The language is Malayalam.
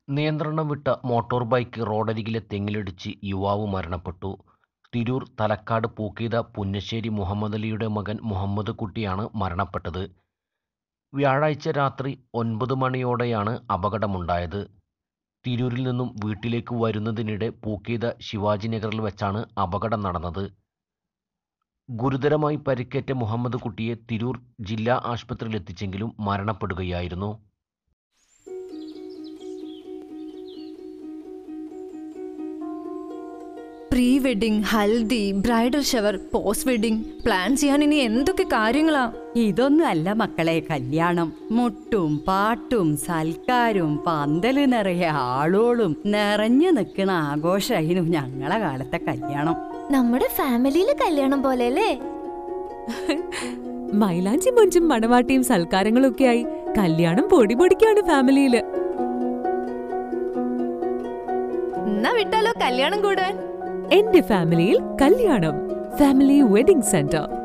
നിയന്ത്രണം വിട്ട മോട്ടോർ ബൈക്ക് റോഡരികിലെ തെങ്ങിലിടിച്ച് യുവാവ് മരണപ്പെട്ടു. തിരൂർ തലക്കാട് പൂക്കീത പുന്നശ്ശേരി മുഹമ്മദലിയുടെ മകൻ മുഹമ്മദ് കുട്ടിയാണ് മരണപ്പെട്ടത്. വ്യാഴാഴ്ച രാത്രി ഒൻപത് മണിയോടെയാണ് അപകടമുണ്ടായത്. തിരൂരിൽ നിന്നും വീട്ടിലേക്ക് വരുന്നതിനിടെ പൂക്കീത ശിവാജി നഗറിൽ വെച്ചാണ് അപകടം നടന്നത്. ഗുരുതരമായി പരിക്കേറ്റ മുഹമ്മദ് കുട്ടിയെ തിരൂർ ജില്ലാ ആശുപത്രിയിലെത്തിച്ചെങ്കിലും മരണപ്പെടുകയായിരുന്നു. Pre wedding haldi bridal shower post wedding plan ചെയ്യാൻ ഇനി എന്തൊക്കെ കാര്യങ്ങളാ ഇതൊന്നും അല്ല മക്കളെ കല്യാണം മുട്ടും പാട്ടും സൽക്കാരും പന്തല് നിറയെ ആളോളും നിറഞ്ഞു നിൽക്കുന്ന ആഘോഷമായിരുന്നു ഞങ്ങളെ കാലത്തെ കല്യാണം നമ്മുടെ ഫാമിലിയിലെ കല്യാണം പോലെ അല്ലേ മൈലാഞ്ചി മൊഞ്ചും മണവാട്ടിയും സൽക്കാരങ്ങളും ഒക്കെയായി കല്യാണം പൊടി പൊടിക്കാണ് ഫാമിലിയില് എന്നാ വിട്ടാലോ കല്യാണം കൂടാൻ എന്റെ ഫാമിലിയിൽ കല്യാണം ഫാമിലി വെഡിംഗ് സെന്റർ